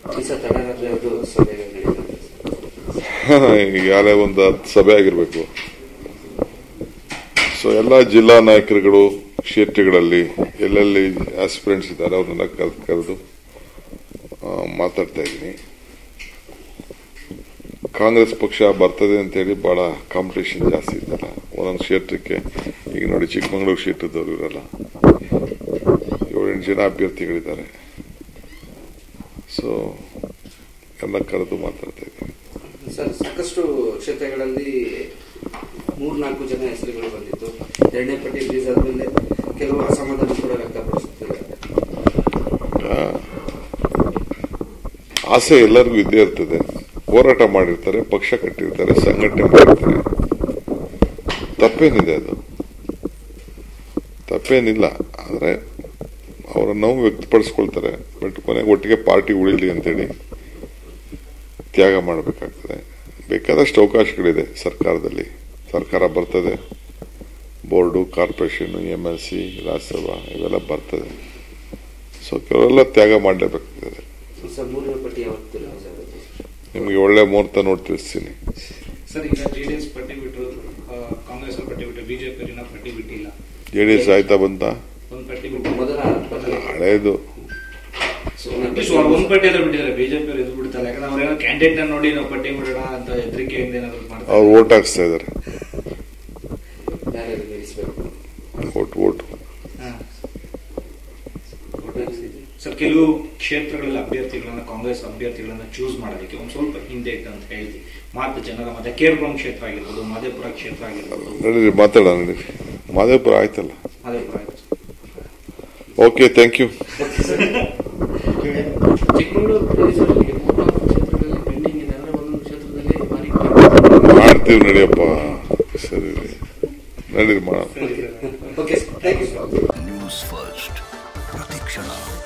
ಈ ಸರ್ ತಡರಾತ್ರಿ ಅದು ಸಭೆ ನಡೀತದೆ ಈಗಾಗಲೇ ಒಂದು ಹತ್ತು ಸಭೆ ಆಗಿರಬೇಕು ಸೊ ಎಲ್ಲ ಜಿಲ್ಲಾ ನಾಯಕರುಗಳು ಕ್ಷೇತ್ರಗಳಲ್ಲಿ ಎಲ್ಲೆಲ್ಲಿ ಆಸ್ಪಿರೆಂಟ್ಸ್ ಇದ್ದಾರೆ ಅವ್ರನ್ನೆಲ್ಲ ಕರೆದು ಕರೆದು ಆ, ಮಾತಾಡ್ತಾ ಇದ್ದೀನಿ ಕಾಂಗ್ರೆಸ್ ಪಕ್ಷ ಬರ್ತದೆ ಅಂತೇಳಿ ಬಹಳ ಕಾಂಪಿಟೇಷನ್ ಜಾಸ್ತಿ ಇದ್ದಲ್ಲ ಒಂದೊಂದು ಕ್ಷೇತ್ರಕ್ಕೆ ಈಗ ನೋಡಿ ಚಿಕ್ಕಮಗಳೂರು ಕ್ಷೇತ್ರದವರು ಇರಲ್ಲ ಏಳೆಂಟು ಜನ ಅಭ್ಯರ್ಥಿಗಳಿದ್ದಾರೆ ಸೊ ಎಲ್ಲ ಕರೆದು ಮಾತಾಡ್ತಾ ಇದ್ದೀನಿ ಸರ್ ಸಾಕಷ್ಟು ಕ್ಷೇತ್ರಗಳಲ್ಲಿ ಮೂರ್ನಾಲ್ಕು ಜನ ಹೆಸರುಗಳು ಬಂದಿತ್ತು ಎರಡನೇ ಪಟ್ಟಿ ರಿಲೀಸ್ ಆದ್ಮೇಲೆ ಕೆಲವು ಅಸಮಾಧಾನ ಕೂಡ ವ್ಯಕ್ತಪಡಿಸುತ್ತಿದ್ದಾರೆ ಆ, ಆಸೆ ಎಲ್ಲರಿಗೂ ಇದ್ದೇ ಇರ್ತದೆ ಹೋರಾಟ ಮಾಡಿರ್ತಾರೆ ಪಕ್ಷ ಕಟ್ಟಿರ್ತಾರೆ ಸಂಘಟನೆ ಮಾಡಿರ್ತಾರೆ ತಪ್ಪೇನಿದೆ ಅದು ತಪ್ಪೇನಿಲ್ಲ ಆದ್ರೆ ಅವರ ನೋವು ವ್ಯಕ್ತಪಡಿಸ್ಕೊಳ್ತಾರೆ ಬಟ್ ಕೊನೆಗೆ ಒಟ್ಟಿಗೆ ಪಾರ್ಟಿ ಉಳಿಲಿ ಅಂತೇಳಿ ತ್ಯಾಗ ಮಾಡಬೇಕಾಗ್ತದೆ ಬೇಕಾದಷ್ಟು ಅವಕಾಶಗಳಿದೆ ಸರ್ಕಾರದಲ್ಲಿ ಸರ್ಕಾರ ಬರ್ತದೆ board corporation M L C Rajya Sabha ಇವೆಲ್ಲ ಬರ್ತದೆ ಸೊ ಕೆಲವೆಲ್ಲ ತ್ಯಾಗ ಮಾಡಲೇಬೇಕಾಗ್ತದೆ ಸರ್ ಮೂರನೇ ಪಟ್ಟಿ ಯಾವತ್ತು ರಿಲೀಸ್ ಆಗುತ್ತೆ ನಿಮಗೆ ಒಳ್ಳೆ ಮುಹೂರ್ತ ನೋಡಿ ತಿಳಿಸ್ತೀನಿ ಸರ್ ಈಗ ಜೆಡಿಎಸ್ ಪಟ್ಟಿ ಬಿಟ್ಟರು ಕಾಂಗ್ರೆಸ್ ಪಟ್ಟಿ ಬಿಟ್ಟರು ಬಿಜೆಪಿ ಪಟ್ಟಿ ಬಿಟ್ಟಿಲ್ಲ ಜೆ ಡಿ ಎಸ್ ಆಯ್ತಾ ಬಂತ ಒಂದ್ ಪಟ್ಟಿ ಬಿಟ್ಟು ಮೊದಲ ಪಟ್ಟಿ ಹಳೇದು ಅಟ್ಲೀಸ್ಟ್ ಅವ್ರು ಒಂದ್ ಪಟ್ಟಿ ಆದ್ರೂ ಬಿಟ್ಟಿದ್ದಾರೆ ಬಿಜೆಪಿ ಅವ್ರು ಎದು ಬಿಡ್ತಾರೆ ಯಾಕಂದ್ರೆ ಅವ್ರೇನೋ ಕ್ಯಾಂಡಿಡೇಟ್ ನ ನೋಡಿ ನಾವು ಪಟ್ಟಿ ಬಿಡೋಣ ಅಂತ ಹೆದರಿಕೆಯಿಂದ ಏನಾದ್ರು ಮಾಡ್ತಾರೆ ಅವ್ರು ಓಟ್ ಹಾಕ್ಸ್ತಾ ಇದ್ದಾರೆ ಯಾರ್ಯಾರು ನಿಲ್ಲಿಸಬೇಕು ಓಟ್ ಓಟ್ ಹಾ. ಸರ್ ಕೆಲವು ಕ್ಷೇತ್ರಗಳಲ್ಲಿ ಅಭ್ಯರ್ಥಿಗಳನ್ನ ಕಾಂಗ್ರೆಸ್ ಅಭ್ಯರ್ಥಿಗಳನ್ನ ಚೂಸ್ ಮಾಡೋದಕ್ಕೆ ಒಂದ್ ಸ್ವಲ್ಪ ಹಿಂದೆ ಇತ್ತು ಅಂತ ಹೇಳ್ತಿ ಮಾತು ಜನರ ಮತ್ತೆ ಕೇರ್ಪುರಂ ಕ್ಷೇತ್ರ ಆಗಿರ್ಬೋದು ಮಾದೇಪುರ ಕ್ಷೇತ್ರ ಆಗಿರ್ಬೋದು ನಡೀರಿ ಮಾತಾಡೋಣ ನಡೀರಿ ಮಾದೇಪುರ ಆಯ್ತಲ್ಲ ಮಾದೇಪುರ ಆಯ್ತು ಓಕೆ ಥ್ಯಾಂಕ್ ಯು ಚಿಕ್ಕಮಗಳೂರು ಪ್ರದೇಶದಲ್ಲಿ ಮೂರ್ನಾಲ್ಕು ಕ್ಷೇತ್ರಗಳಲ್ಲಿ ಪೆಂಡಿಂಗ್ ಇದೆ ಅಂದ್ರೆ ಒಂದೊಂದು ಕ್ಷೇತ್ರದಲ್ಲಿ ಭಾರಿ ಮಾಡ್ತೀವಿ ನಡಿಯಪ್ಪ ಸರಿ ರೀ ನಡೀರಿ ಮಾಡೋಣ okay sir thank you sir news first ಪ್ರತಿಕ್ಷಣ